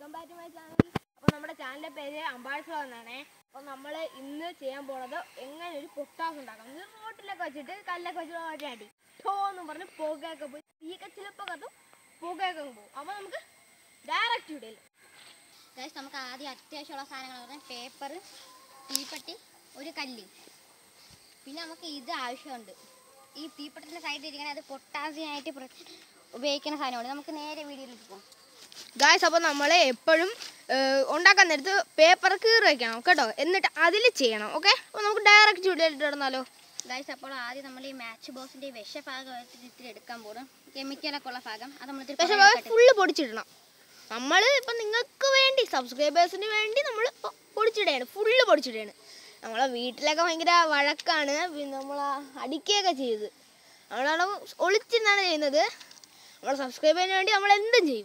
Welcome back to my channel അപ്പോൾ നമ്മുടെ ചാനലിൻ്റെ പേര് അംബാസിഡർ എന്നാണേ അപ്പോൾ നമ്മൾ ഇന്ന് ചെയ്യാൻ പോണത് എങ്ങനെ ഒരു പൊട്ടാസ് ഉണ്ടാക്കാം ഇത് റോട്ടിലൊക്കെ വെച്ചിട്ട് കല്ലൊക്കെ വെച്ചിട്ട് ഒറ്റ അടി ഠോ എന്ന് പറഞ്ഞ് പുകയൊക്കെ പോയി തീയൊക്കെ ചിലപ്പോൾ കത്തും പുകയൊക്കെ അങ്ങ് പോകും അപ്പോൾ നമുക്ക് ഡയറക്റ്റ് വീഡിയോയിൽ ഗൈസ് നമുക്ക് ആദ്യം അത്യാവശ്യമുള്ള സാധനങ്ങൾ പറഞ്ഞാൽ പേപ്പർ തീപ്പെട്ടി ഒരു കല്ല് പിന്നെ നമുക്ക് ഇത് ആവശ്യമുണ്ട് ഈ തീപ്പെട്ടിൻ്റെ സൈഡിൽ ഇരിക്കണ അത് പൊട്ടാസ്യമായിട്ട് ഉപയോഗിക്കുന്ന സാധനമാണ് നമുക്ക് നേരെ വീഡിയോയിലേക്ക് പോകും ഗായ്സ് അപ്പോൾ നമ്മൾ എപ്പോഴും ഉണ്ടാക്കാൻ നേരത്ത് പേപ്പർ കീറി വെക്കണം കേട്ടോ എന്നിട്ട് അതിൽ ചെയ്യണം ഓക്കെ അപ്പോൾ നമുക്ക് ഡയറക്റ്റ് വീഡിയോയിൽ ഇടണമല്ലോ ഗൈസ് അപ്പോൾ ആദ്യം നമ്മൾ ഈ മാച്ച് ബോക്സിൻ്റെ വിഷഭാഗം എടുത്തിട്ട് ഇത്തിരി എടുക്കാൻ പോകും കെമിക്കലൊക്കെ ഉള്ള ഭാഗം അത് നമ്മൾ ഇത്തിരി പക്ഷെ കുറേ എടുത്തിട്ട് ഫുള്ള് പൊടിച്ചിടണം നമ്മൾ ഇപ്പം നിങ്ങൾക്ക് വേണ്ടി സബ്സ്ക്രൈബേഴ്സിന് വേണ്ടി നമ്മൾ പൊടിച്ചിടുകയാണ് ഫുള്ള് പൊടിച്ചിടുകയാണ് നമ്മളെ വീട്ടിലൊക്കെ ഭയങ്കര വഴക്കാണ് പിന്നെ നമ്മൾ അടിക്കുകയൊക്കെ ചെയ്ത് നമ്മളവിടെ ഒളിച്ചിരുന്നാണ് ചെയ്യുന്നത് നമ്മളെ സബ്സ്ക്രൈബേഴ്സിന് വേണ്ടി നമ്മൾ എന്തും ചെയ്യും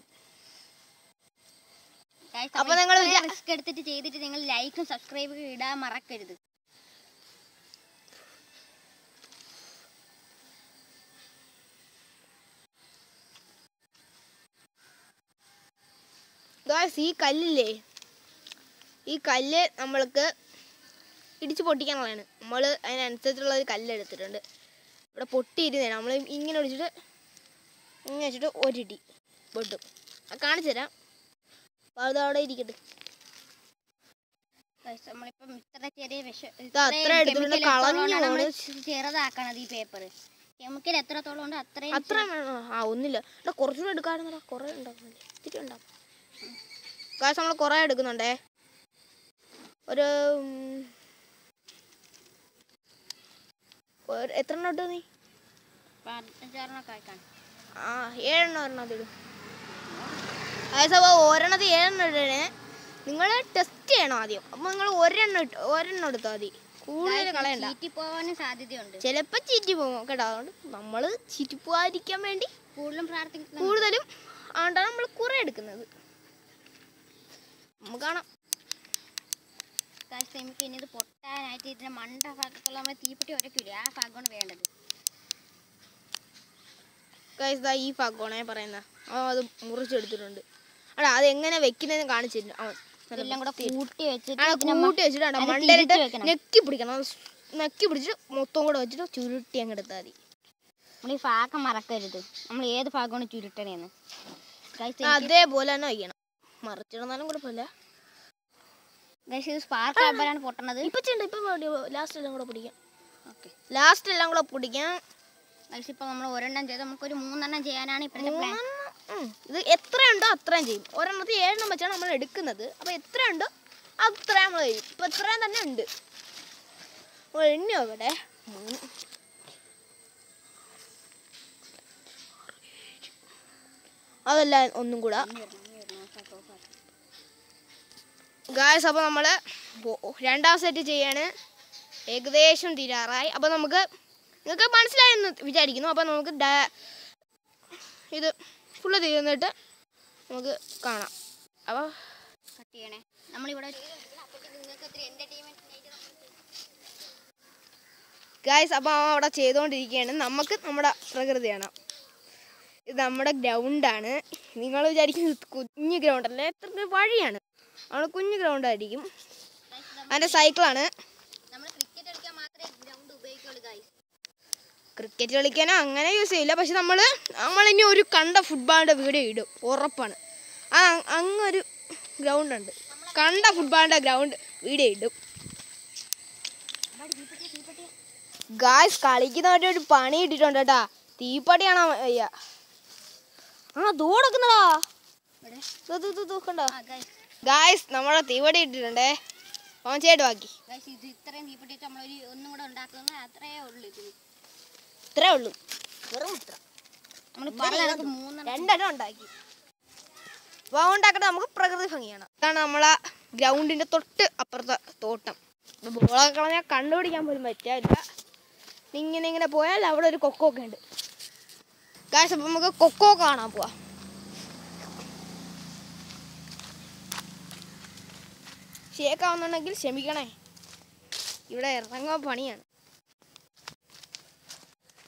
Guys, അപ്പോൾ അപ്പോൾ നിങ്ങൾ നിങ്ങൾ വിചാ- റിസ്ക് എടുത്തിട്ട് ചെയ്തിട്ട് നിങ്ങൾ ലൈക്കും സബ്സ്ക്രൈബും ഇടാൻ മറക്കരുത് ഗായ്സ് ഈ കല്ലില്ലേ ഈ കല്ല് നമ്മൾക്ക് ഇടിച്ച് പൊട്ടിക്കാനുള്ളതാണ് നമ്മൾ അതിനനുസരിച്ചുള്ള ഒരു കല്ല് എടുത്തിട്ടുണ്ട് ഇവിടെ പൊട്ടിയിരുന്നതാണ് നമ്മൾ ഇങ്ങനെ ഒടിച്ചിട്ട് ഇങ്ങനെ വെച്ചിട്ട് ഒരിടി പൊട്ടും അത് കാണിച്ചു തരാം അപ്പോൾ അത് അവിടെ ഇരിക്കട്ടെ Guys, നമ്മളിപ്പം ഇത്ര ചെറിയ വിഷ ഇത് അത്ര എടുത്തിട്ടുണ്ട് കളഞ്ഞു നമ്മൾ പോണ്. ചെറുതാക്കണത് ഈ പേപ്പർ കെമിക്കൽ എത്രത്തോളം ഉണ്ട് അത്രയും അത്ര വേണോ ആ ഒന്നില്ല എടാ കുറച്ചുകൂടെ എടുക്കാറുണ്ടോ കുറേ ഉണ്ടാക്കുന്നില്ലേ ഇത്തിരി ഉണ്ടാവും കാശ് നമ്മൾ കുറേ എടുക്കുന്നുണ്ടേ ഒരു ഉം, ഒരു- എത്ര എണ്ണം ഇട്ടു നീ അഞ്ചാറെണ്ണൊക്കെ ആയിക്കാണ് ആ ഏഴെണ്ണം ഒരെണ്ണം അതിടും അതായത് ഒരെണ്ണത്തിൽ ഏഴെണ്ണം ഇടണേ നിങ്ങൾ ടെസ്റ്റ് ചെയ്യണം ആദ്യം അപ്പോൾ നിങ്ങൾ ഒരെണ്ണം ഇട്ട് ഒരെണ്ണം എടുത്താൽ മതി കൂടുതൽ കളയണ്ട ചീറ്റി പോവാനും സാധ്യതയുണ്ട് ചിലപ്പോൾ ചീറ്റി പോകും കേട്ടോ അതുകൊണ്ട് നമ്മൾ ചീറ്റി പോകാതിരിക്കാൻ വേണ്ടി കൂടുതലും പ്രാർത്ഥിക്കുന്നത് കൂടുതലും ആണ്ടാണ് നമ്മൾ കുറേ എടുക്കുന്നത് നമുക്ക് കാണാം Guys, നമുക്ക് ഇനി ഇത് പൊട്ടാനായിട്ട് ഇതിന്റെ മണ്ട ഭാഗത്തുള്ള നമ്മൾ തീപ്പെട്ടി ഉരക്കില്ലേ ആ ഭാഗമാണ് വേണ്ടത് ഗൈസ് ദാ ഈ ഭാഗമാണേ പറയുന്നത് അവൻ അത് മുറിച്ചെടുത്തിട്ടുണ്ട് അടാ അത് എങ്ങനെ വെക്കുന്നതെന്ന് കാണിച്ചിട്ടുണ്ട് അവൻ നല്ല ഇതെല്ലാം കൂടെ വൃത്തിയിൽ. കൂട്ടി വെച്ചിട്ട് ആ, ഇതിനെ മ- കൂട്ടി വെച്ചിട്ട് അത് മണ്ടലിട്ട് തിരിച്ച് വെക്കണം. നെക്കി പിടിക്കണം അത് സ് നെക്കി പിടിച്ചിട്ട് മൊത്തം കൂടെ വെച്ചിട്ട് ചുരുട്ടി അങ്ങ് എടുത്താൽ മതി നമ്മൾ ഈ ഭാഗം മറക്കരുത് നമ്മൾ ഏത് ഭാഗമാണ് ചുരുട്ടണേന്ന് ഗൈസ് അതേപോലെ തന്നെ വയ്ക്കണം മറിച്ചിടുന്നാലും കുഴപ്പമില്ല ഗൈസ് ഇത് സ്പാർക്ക് ആകുമ്പോഴാണ് പൊട്ടണത് ഇപ്പൊ ചെയ്യണ്ട ഇപ്പൊ ലാസ്റ്റ് എല്ലാം കൂടെ പിടിക്കാം ഓക്കെ ലാസ്റ്റ് എല്ലാം കൂടെ പിടിക്കാം ഗൈസ് ഇപ്പൊ നമ്മൾ ഒരെണ്ണം ചെയ്ത് നമുക്കൊരു മൂന്നെണ്ണം ചെയ്യാനാണ് ഇപ്പോഴത്തെ പ്ലാൻ മൂന്നെണ്ണം, ഉം. ഇത് എത്രയുണ്ടോ അത്രയും ചെയ്യും ഒരെണ്ണത്തിൽ ഏഴെണ്ണം വെച്ചാണ് നമ്മൾ എടുക്കുന്നത് അപ്പൊ എത്രയുണ്ടോ അത്രയും നമ്മൾ ചെയ്യും ഇപ്പൊ എത്രയും തന്നെ ഉണ്ട് നമ്മൾ എണ്ണി നോക്കട്ടെ മൂന്ന് അതല്ല ഒന്നും കൂടെ ഗായ്സ് അപ്പോൾ നമ്മൾ രണ്ടാം സെറ്റ് ചെയ്യാണ് ഏകദേശം തീരാറായി അപ്പോൾ നമുക്ക് നിങ്ങൾക്ക് മനസ്സിലായെന്ന് വിചാരിക്കുന്നു അപ്പോൾ നമുക്ക് ഡ- ഇത് ഫുള്ള് തീർന്നിട്ട് നമുക്ക് കാണാം അപ്പോൾ കട്ട് ചെയ്യണേ നമ്മളിവിടെ ഗായ്സ് അപ്പോൾ അവൻ അവിടെ ചെയ്തുകൊണ്ടിരിക്കുകയാണ് നമുക്ക് നമ്മുടെ പ്രകൃതി കാണാം ഇത് നമ്മുടെ ഗ്രൗണ്ടാണ് നിങ്ങൾ വിചാരിക്കും ഇത് കുഞ്ഞ് ഗ്രൗണ്ടല്ല എത്ര വഴിയാണ് അവിടെ കുഞ്ഞ് ഗ്രൗണ്ടായിരിക്കും അതിൻ്റെ സൈക്കിളാണ് നമ്മൾ ക്രിക്കറ്റ് കളിക്കാൻ മാത്രമേ ഗ്രൗണ്ട് ഉപയോഗിക്കുള്ളൂ ഗൈസ് ക്രിക്കറ്റ് കളിക്കാനോ അങ്ങനെ യൂസ് ചെയ്യില്ല പക്ഷെ നമ്മൾ നമ്മളിനി ഒരു കണ്ട ഫുട്ബോളിൻ്റെ വീഡിയോ ഇടും ഉറപ്പാണ് ആ അങ്ങൊരു ഗ്രൗണ്ട് ഉണ്ട് കണ്ട ഫുട്ബോളിൻ്റെ ഗ്രൗണ്ട് വീഡിയോ ഇടും ഗായ്സ് കളിക്കുന്നവരുടെ ഒരു പണി ഇട്ടിട്ടുണ്ട് കേട്ടാ തീപ്പടിയാണോ അയ്യ ആ ദൂടക്കുന്നടാ ഇവിടെ കണ്ടോ ആ ഗൈസ് ഗായ്സ് നമ്മളെ തീവടി ഇട്ടിട്ടുണ്ടേ ഓൻ ചെയ്ത് ബാക്കി ഗൈസ് ഇത് ഇത്രയും തീപ്പെട്ടി വെച്ച് നമ്മളൊരു ഒന്നും കൂടെ ഉണ്ടാക്കുന്നത് അത്രേ ഉള്ളൂ ഇത് ഇത്രേ ഉള്ളൂ വെറും ഇത്ര നമ്മൾ പറഞ്ഞത് മൂന്നെണ്ണം രണ്ടെണ്ണം ഉണ്ടാക്കി അപ്പോൾ ഉണ്ടാക്കട്ടെ നമുക്ക് പ്രകൃതി ഭംഗിയാണ് ഇതാണ് നമ്മളെ ഗ്രൗണ്ടിന്റെ തൊട്ട് അപ്പുറത്തെ തോട്ടം അപ്പോൾ ബോളൊക്കെ കളഞ്ഞാൽ കണ്ടുപിടിക്കാൻ പോലും പറ്റില്ല ഇങ്ങനെ ഇങ്ങനെ പോയാൽ അവിടെ ഒരു കൊക്കോ ഒക്കെ ഉണ്ട് കാശ് അപ്പം നമുക്ക് കൊക്കോ കാണാൻ പോവാം ഷേക്കാവുന്നുണ്ടെങ്കിൽ ക്ഷമിക്കണേ ഇവിടെ ഇറങ്ങാൻ പണിയാണ്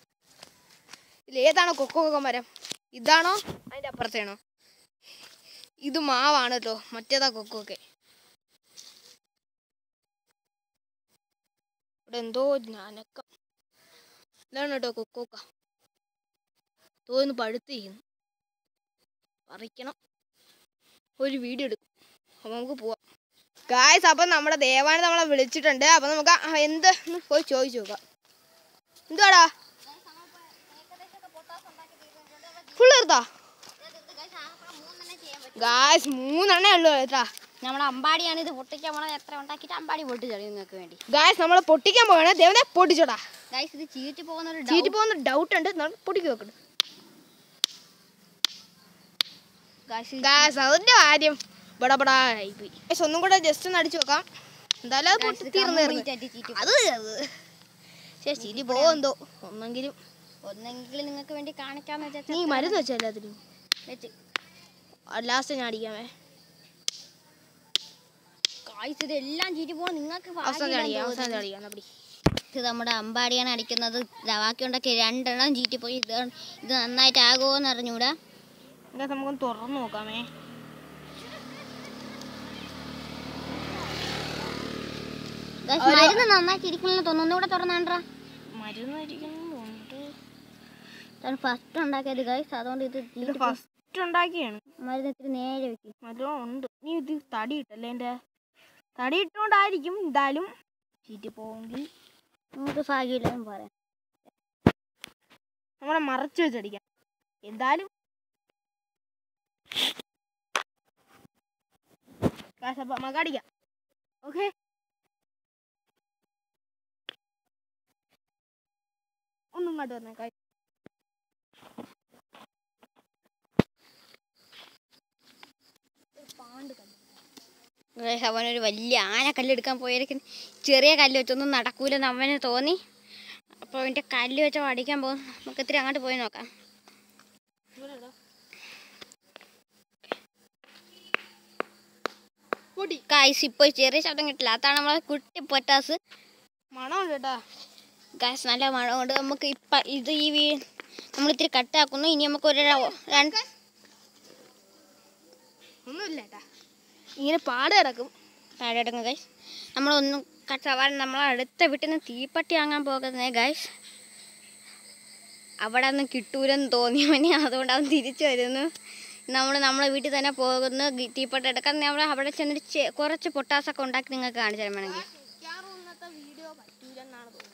ഇതിൽ ഏതാണോ കൊക്കോ കൊക്കോ മരം ഇതാണോ അതിൻ്റെ അപ്പുറത്തേണോ ഇത് മാവാണ് കേട്ടോ മറ്റേതാ കൊക്കൊക്കെ ഇവിടെ എന്തോ ഞാനക്കം ഇതാണ് കേട്ടോ കൊക്കോക്ക തോന്ന് പഴുത്തിരിക്കുന്നു പറിക്കണം ഒരു വീഡിയോ എടുക്കും അപ്പൊ നമുക്ക് പോവാം ഗായ്സ് അപ്പൊ നമ്മുടെ ദേവാനെ നമ്മളെ വിളിച്ചിട്ടുണ്ട് അപ്പൊ നമുക്ക് ആ എന്ത് എന്ന് പോയി ചോദിച്ചു നോക്കാം എന്തുവാടാ ഫുൾ എടുത്താ ഗായ്സ് മൂന്നെണ്ണേ ഉള്ളൂ കേട്ടാ നമ്മളെ അമ്പാടിയാണ് ഇത് പൊട്ടിക്കാൻ പോണത് എത്ര ഉണ്ടാക്കിയിട്ട് അമ്പാടി പൊട്ടിച്ചളി നിങ്ങൾക്ക് വേണ്ടി ഗായ്സ് നമ്മൾ പൊട്ടിക്കാൻ പോവാണ് ദേവനെ പൊട്ടിച്ചോടാ ഗൈസ് ഇത് ചീറ്റി പോകുന്ന ഒരു ചീറ്റി പോകുന്ന ഡൗട്ട് ഉണ്ട് നമ്മൾ പൊട്ടിക്ക് വെക്കണം ഗായ്സ് അതിന്റെ കാര്യം ബടബടായി പോയി ഗായ്സ് ഒന്നും കൂടെ ജസ്റ്റ് ഒന്ന് അടിച്ചു നോക്കാം എന്തായാലും അത് പൊട്ടി തീർന്നു തീർന്നു അത് അത് ശരി ചിരി പോവെന്തോ ഒന്നെങ്കിലും ഒന്നെങ്കിലും നിങ്ങൾക്ക് വേണ്ടി കാണിക്കാന്ന് നീ വെച്ചാൽ മരുന്ന് വെച്ചോ എല്ലാത്തിനും വെച്ച് ലാസ്റ്റ് ഞാൻ അടിക്കാമേ ഗൈസ് ഇത് എല്ലാം ചീറ്റി പോകാൻ നിങ്ങൾക്ക് അവസാനം ഭാഗ്യമില്ലെന്ന് അടിക്കാം അവസാനം തോന്നുന്നു. അടിക്കാം എന്നാ പിടി ഇത് നമ്മുടെ അമ്പാടിയാണ് അടിക്കുന്നത് ദാ ബാക്കി ഉണ്ടാക്കി രണ്ടെണ്ണം ചീറ്റി പോയി ഇത് ഇത് നന്നായിട്ട് ആകുമോ എന്ന് അറിഞ്ഞൂടാ എന്നാ നമുക്കൊന്ന് തുറന്നു നോക്കാമേ Guys, ഒരു- മരുന്ന് നന്നായിട്ട് ഇരിക്കണമെന്ന് തോന്നുന്നു ഒന്നുകൂടെ തുറന്നാണ്ടാ മരുന്ന് അടിക്കുന്നുണ്ട് ഫസ്റ്റ് ഉണ്ടാക്കിയത് ഗൈസ് അതുകൊണ്ട് ഇത് ഇത് ചീറ്റി പോയി. ഫസ്റ്റ് ഉണ്ടാക്കിയാണ് മരുന്ന് ഇത്തിരി നേരെ വെക്കും നല്ലോണം ഉണ്ട് നീ ഇത് തടി ഇട്ടല്ലേ എൻ്റെ തടി ഇട്ടുകൊണ്ടായിരിക്കും എന്തായാലും ചീറ്റി പോവെങ്കിൽ നമുക്ക് ഭാഗ്യമില്ലെന്ന് പറയാം നമ്മളെ മറച്ചു വെച്ചടിക്കാം എന്തായാലും കാശ് അപ്പൊ നമുക്ക് അടിക്കാം ഓക്കെ ഒന്നും ഇങ്ങോട്ട് വന്നേ കായ് Guys, അവനൊരു വലിയ ആന കല്ലെടുക്കാൻ പോയിരിക്കുന്നു ചെറിയ കല്ല് വെച്ചൊന്നും നടക്കൂലെന്ന് അവന് തോന്നി അപ്പോൾ അവൻ്റെ കല്ല് വെച്ച് അടിക്കാൻ പോകും നമുക്ക് ഇത്തിരി അങ്ങോട്ട് പോയി നോക്കാം പൊടി ഗായ്സ് ഇപ്പോൾ ചെറിയ ശബ്ദം കിട്ടില്ല അതാണ് നമ്മളെ കുട്ടി പൊറ്റാസ് മണമുണ്ട് കേട്ടാ ഗായ്സ് നല്ല മണമുണ്ട് നമുക്ക് ഇപ്പം ഇത് ഈ വീ നമ്മൾ ഇത്തിരി കട്ടാക്കുന്നു ഇനി നമുക്ക് ഒരു ര- രണ്ട് ഒന്നുമില്ല കേട്ടാ ഇങ്ങനെ പാട് കിടക്കും താഴെ എടുക്കും ഗൈസ് നമ്മളൊന്നും കച്ചവാൻ നമ്മൾ അടുത്ത വീട്ടിൽ നിന്ന് തീപ്പട്ടി വാങ്ങാൻ പോകുന്നത് ഗൈസ് അവിടെ ഒന്നും കിട്ടൂലെന്ന് തോന്നിയവനെ അതുകൊണ്ട് അവൻ തിരിച്ചു വരുന്നു നമ്മൾ നമ്മളെ വീട്ടിൽ തന്നെ പോകുന്നു ഗി- തീപ്പട്ടി എടുക്കാൻ നമ്മൾ അവിടെ ചെന്നിട്ട് ചെ- കുറച്ച് പൊട്ടാസൊക്കെ ഉണ്ടാക്കി നിങ്ങൾക്ക് കാണിച്ചു തരാൻ വേണമെങ്കിൽ മിക്കവാറും ഇന്നത്തെ വീഡിയോ പറ്റൂലെന്നാണ് തോന്നുന്നത്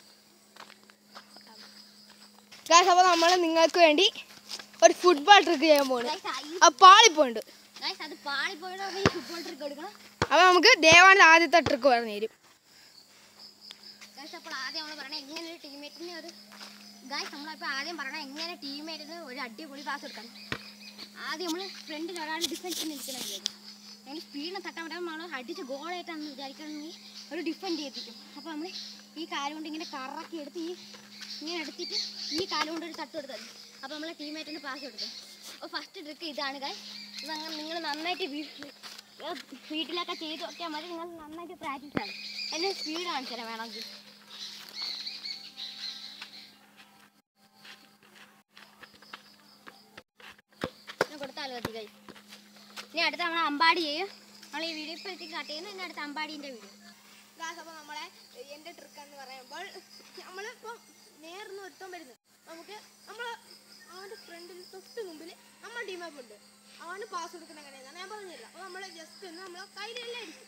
ഗായ്സ് അപ്പോൾ നമ്മൾ നിങ്ങൾക്ക് വേണ്ടി ഒരു ഫുട്ബോൾ ട്രിക്ക് ചെയ്യാൻ പോണ് ആ പാളിപ്പോണ്ട് അത് പാളിപ്പോയിട്ട് ഫുട്ബോൾ ട്രിക്ക് എടുക്കണം അപ്പോൾ നമുക്ക് ദേവാന്റെ ആദ്യത്തെ ട്രിക്ക് പറഞ്ഞു തരും ഗൈസ് അപ്പോൾ ആദ്യം നമ്മൾ പറയണേ എങ്ങനെ ഒരു ടീമേറ്റിന് ഒരു ഗൈസ് നമ്മളിപ്പോൾ ആദ്യം പറയണേ എങ്ങനെ ടീമേറ്റിന് ഒരു അടിപൊളി പാസ് എടുക്കണം ആദ്യം നമ്മൾ ഫ്രണ്ടിൽ ഒരാൾ ഡിഫൻസിൽ നിൽക്കണം വിചാരിക്കും അങ്ങനെ സ്പീഡിനെ തട്ടാൻ പറ്റാൻ നമ്മൾ അടിച്ച് ഗോളായിട്ടാണെന്ന് വിചാരിക്കണമെങ്കിൽ ഒരു ഡിഫൻഡ് ചെയ്യിപ്പിക്കും അപ്പോൾ നമ്മൾ ഈ കാലം കൊണ്ട് ഇങ്ങനെ കറക്കി എടുത്ത് ഈ ഇങ്ങനെ എടുത്തിട്ട് ഈ കാലം കൊണ്ട് ഒരു തട്ട് കൊടുത്തത് അപ്പോൾ നമ്മളെ ടീമേറ്റിന് പാസ് കൊടുത്തു അപ്പോൾ ഫസ്റ്റ് ട്രിക്ക് ഇതാണ് ഗൈസ് ഇത് അങ്ങനെ നിങ്ങൾ നന്നായിട്ട് വീ- ഏഹ് വീട്ടിലൊക്കെ ചെയ്ത് നോക്കിയാൽ മതി നിങ്ങൾ നന്നായിട്ട് പ്രാക്ടീസ് ആണ് എന്നെ സ്പീഡ് കാണിച്ചു തരാം വേണമെങ്കിൽ ഇനി കൊടുത്താൽ മതി guys. ഇനി അടുത്ത നമ്മൾ അമ്പാടി ചെയ്യും നമ്മൾ ഈ വീഡിയോ ഇപ്പോഴത്തേക്ക് കട്ട് ചെയ്യുന്നു ഇനി അടുത്ത അമ്പാടീൻ്റെ വീഡിയോ അപ്പോൾ നമ്മളെ എൻ്റെ ട്രിക്ക് എന്ന് പറയുമ്പോൾ നമ്മളിപ്പോൾ നേർന്ന് ഒരുത്തം വരുന്നത് നമുക്ക് നമ്മൾ അവൻ്റെ ഫ്രണ്ടിൽ തൊട്ട് മുമ്പിൽ നമ്മുടെ ടീമേപ്പ് ഉണ്ട് അവന് പാസ് കൊടുക്കുന്ന എങ്ങനെയാണ് ഞാൻ പറഞ്ഞില്ല അപ്പോൾ നമ്മൾ ജസ്റ്റ് ഒന്ന് നമ്മൾ കയ്യിലെല്ലാം അടിക്കും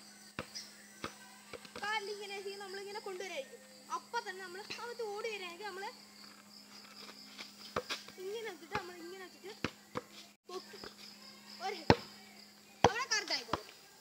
കാലിൽ ഇങ്ങനെ ചെയ്ത് നമ്മളിങ്ങനെ കൊണ്ടുവരായിരിക്കും അപ്പം തന്നെ നമ്മൾ അവത്ത് ഓടി വരാണെങ്കിൽ നമ്മൾ ഇങ്ങനെ വെച്ചിട്ട് നമ്മൾ ഇങ്ങനെ വെച്ചിട്ട് പൊക്കും ഒരു hit. അവിടെ കറക്റ്റ് ആയിക്കോളും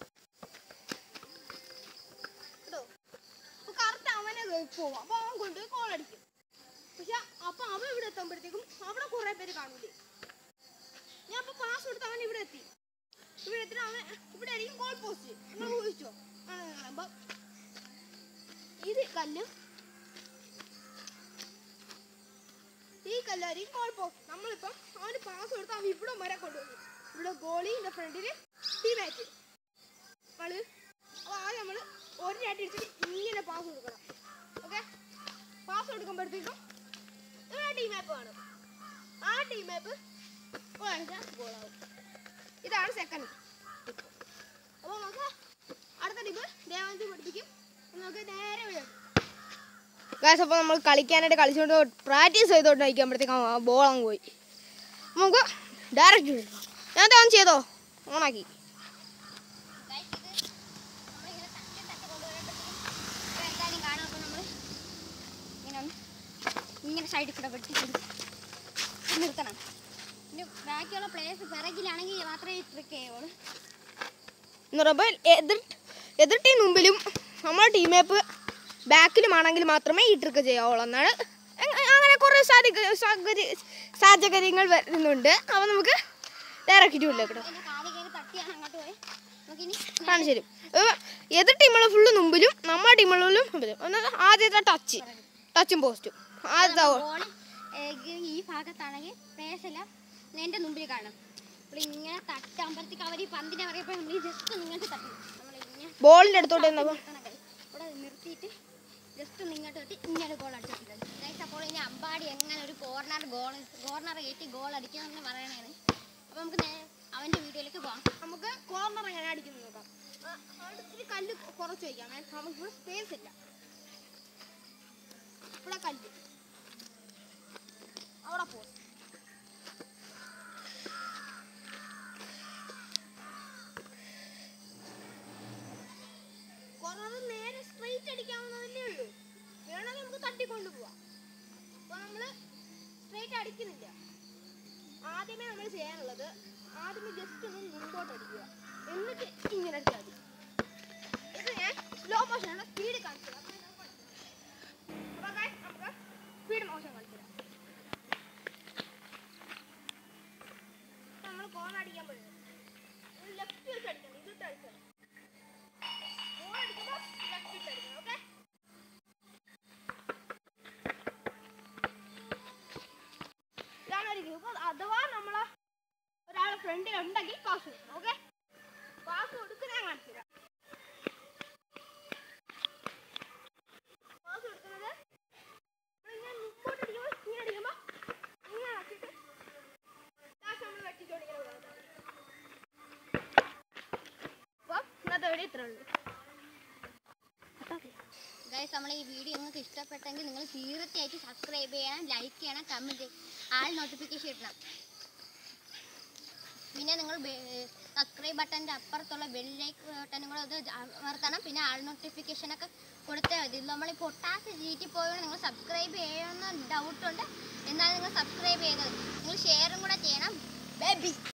കേട്ടോ അപ്പൊ കറക്റ്റ് അവനെ പോവും അപ്പൊ അവൻ കൊണ്ടുപോയി കോൾ അടിക്കും പക്ഷെ അപ്പൊ അവൻ ഇവിടെ എത്തുമ്പോഴത്തേക്കും അവിടെ കുറെ പേര് കാണൂലേ ഞാൻ അപ്പൊ പാസ് കൊടുത്ത് അവൻ ഇവിടെ എത്തി ഇവിടെ എത്തിട്ട് അവൻ ഇവിടെ ആയിരിക്കും ഗോൾ പോസ്റ്റ് നിങ്ങൾ ഊഹിച്ചോ അപ്പൊ ഇത് കല്ലും ഈ കല്ലായിരിക്കും ഗോൾ പോസ്റ്റ് നമ്മളിപ്പം അവന് പാസ് കൊടുത്ത് അവൻ ഇവിടെ വരെ കൊണ്ടുപോകും ഇവിടെ ഗോളിന്റെ ഫ്രണ്ടില് ടീമാറ്റ് നമ്മള് അപ്പൊ ആദ്യം നമ്മള് ഒരു ചാട്ടി എടുത്തിട്ട് ഇങ്ങനെ പാസ് കൊടുക്കണം ഓക്കെ പാസ് കൊടുക്കുമ്പോഴത്തേക്കും ഇവിടെ ടീം മാപ്പ് കാണും ആ ടീം മാപ്പ് കാണിച്ചാൽ ഗോളാവും ഇതാണ് സെക്കൻഡ് ടിപ്പ് അപ്പോൾ നമുക്ക് അടുത്ത ടിപ്പ് ദേവാനന്ദി പഠിപ്പിക്കും അപ്പോൾ നമുക്ക് നേരെ വീഴും ഗാസ് അപ്പോൾ നമ്മൾ കളിക്കാനായിട്ട് കളിച്ചുകൊണ്ട് പ്രാക്ടീസ് ചെയ്തോണ്ട് കഴിക്കുമ്പോഴത്തേക്കും ബോൾ അങ്ങ് പോയി അപ്പോൾ നമുക്ക് ഡയറക്റ്റ് വിളിക്കാം ഞാൻ ഓൺ ചെയ്തോ ഓണാക്കി Guys, ഇത് നമ്മളിങ്ങനെ തട്ടി തട്ടി കൊണ്ടുവരുമ്പോഴത്തേക്കും ഇപ്പൊ എന്തായാലും കാണാം അപ്പോൾ നമ്മൾ ഇങ്ങനെ ഒന്ന് ഇങ്ങനെ സൈഡിൽ കൂടെ വെട്ടി കൊടുക്കും നിർത്തണം പിന്നെ ബാക്കിയുള്ള പ്ലേയേഴ്സ് പിറകിലാണെങ്കിൽ മാത്രമേ ഈ ട്രിക്ക് ചെയ്യുള്ളൂ എന്ന് പറയുമ്പോൾ എതിർ എതിർ ടീം മുമ്പിലും നമ്മുടെ ടീം മേപ്പ് ബാക്കിലുമാണെങ്കിൽ മാത്രമേ ഈ ട്രിക്ക് ചെയ്യാവുള്ളൂ എന്നാണ് അങ്ങ- അങ്ങനെ കുറേ സാധിക സാഹചര്യ സാഹചര്യങ്ങൾ വരുന്നുണ്ട് അപ്പോൾ നമുക്ക് ഡയറക്റ്റ് വില്ല കേട്ടോ എൻ്റെ കാല് കയറി തട്ടിയാണ് അങ്ങോട്ട് പോയി നമുക്കിനി കാണിച്ചു തരും ഏഹ് എതിർ ടീമുകൾ ഫുള്ള് മുമ്പിലും നമ്മുടെ ടീമുകളിലും മുമ്പിലും ഒന്നത് ആദ്യത്തെ ടച്ച് ടച്ചും പോസ്റ്റും ആദ്യത്തെ ബോൾ ഈ ഭാഗത്താണെങ്കിൽ പ്ലേയേഴ്സ് എല്ലാം എൻ്റെ മുമ്പിൽ കാണും അപ്പോൾ ഇങ്ങനെ തട്ടാകുമ്പോഴത്തേക്ക് അവർ ഈ പന്തിനെ പറയുമ്പോൾ നമ്മൾ ജസ്റ്റ് നിങ്ങൾക്ക് തട്ടി നമ്മൾ ഇങ്ങനെ ബോളിൻ്റെ അടുത്തോട്ട് എന്നപ്പോൾ നിർത്തണം guys. ഇവിടെ നിർത്തിയിട്ട് ജസ്റ്റ് ഒന്ന് ഇങ്ങോട്ട് തട്ടി ഇങ്ങനെ ഗോൾ അടിച്ചിട്ടുണ്ട് ഗൈസ് അപ്പോൾ ഇനി അമ്പാടി എങ്ങനെ ഒരു കോർണർ ഗോൾ കോർണർ കയറ്റി ഗോൾ അടിക്കാമെന്ന് പറയണേണ് അപ്പോൾ നമുക്ക് നേ- അവൻ്റെ വീഡിയോയിലേക്ക് പോകാം നമുക്ക് കോർണർ എങ്ങനെ അടിക്കുന്നത് നോക്കാം ആ, അവിടെ ഇത്തിരി കല്ല് കുറച്ച് വയ്ക്കാം നമുക്ക് സ്പേസ് ഇല്ല ഇവിടെ കല്ല് അവിടെ പോ കോർണർ നേരെ സ്ട്രെയിറ്റ് അടിക്കാവുന്നതല്ലേ ഉള്ളൂ വേണമെങ്കിൽ നമുക്ക് തട്ടിക്കൊണ്ട് പോവാം അപ്പൊ നമ്മള് സ്ട്രെയിറ്റ് അടിക്കുന്നില്ല ആദ്യമേ നമ്മൾ ചെയ്യാനുള്ളത് ആദ്യമേ ജസ്റ്റ് ഒന്ന് മുമ്പോട്ട് അടിക്കുക എന്നിട്ട് ഇങ്ങനെ അടിച്ചാൽ മതി ഇത് ഞാൻ സ്ലോ മോഷനാണ് സ്പീഡ് കാണിച്ചത് നമുക്ക് സ്പീഡ് മോഷൻ കളിച്ചിടാം നമ്മൾ കോൺ അടിക്കാൻ പറ്റുന്നത് ലെഫ്റ്റ് വെച്ച് അടിക്കണം ഇതിട്ട് അടിക്കണം കോൺ അടിക്കുമ്പോൾ ലെഫ്റ്റ് വെച്ച് അടിക്കണം ഓക്കെ ഇതാണ് ഒരു ഗ്രൂപ്പ് അഥവാ നമ്മളെ ഒരാളെ ഫ്രണ്ടിൽ ഉണ്ടെങ്കിൽ പാസ് കൊടുക്കണം ഓക്കെ പാസ് കൊടുക്കുന്ന ഞാൻ കാണിച്ചു തരാം പാസ് കൊടുക്കുന്നത് നമ്മളിങ്ങനെ മുമ്പോട്ട് അടിക്കുമ്പോൾ ഇങ്ങനെ അടിക്കുമ്പോൾ ഇങ്ങനെ ആക്കിയിട്ട് ലാസ്റ്റ് നമ്മൾ വെട്ടിച്ചോടിക്കാൻ അപ്പോൾ ഇന്നത്തെ വീഡിയോ ഇത്രേ ഉള്ളൂ ഗൈസ് നമ്മൾ ഈ വീഡിയോ നിങ്ങൾക്ക് ഇഷ്ടപ്പെട്ടെങ്കിൽ നിങ്ങൾ തീർച്ചയായിട്ടും സബ്സ്ക്രൈബ് ചെയ്യണം ലൈക്ക് ചെയ്യണം കമൻറ്റ് ആൾ നോട്ടിഫിക്കേഷൻ ഇടണം പിന്നെ നിങ്ങൾ സബ്സ്ക്രൈബ് ബട്ടൻ്റെ അപ്പുറത്തുള്ള ബെല്ലേക്ക് ബട്ടനും കൂടെ അത് അമർത്തണം പിന്നെ ആൾ നോട്ടിഫിക്കേഷനൊക്കെ കൊടുത്താൽ മതി നമ്മൾ ഈ പൊട്ടാസ് ജീറ്റി പോയോണ്ട് നിങ്ങൾ സബ്സ്ക്രൈബ് ചെയ്യണമെന്ന് ഡൗട്ടുണ്ട് എന്നാലും നിങ്ങൾ സബ്സ്ക്രൈബ് ചെയ്തത് നിങ്ങൾ ഷെയറും കൂടെ ചെയ്യണം ബേബി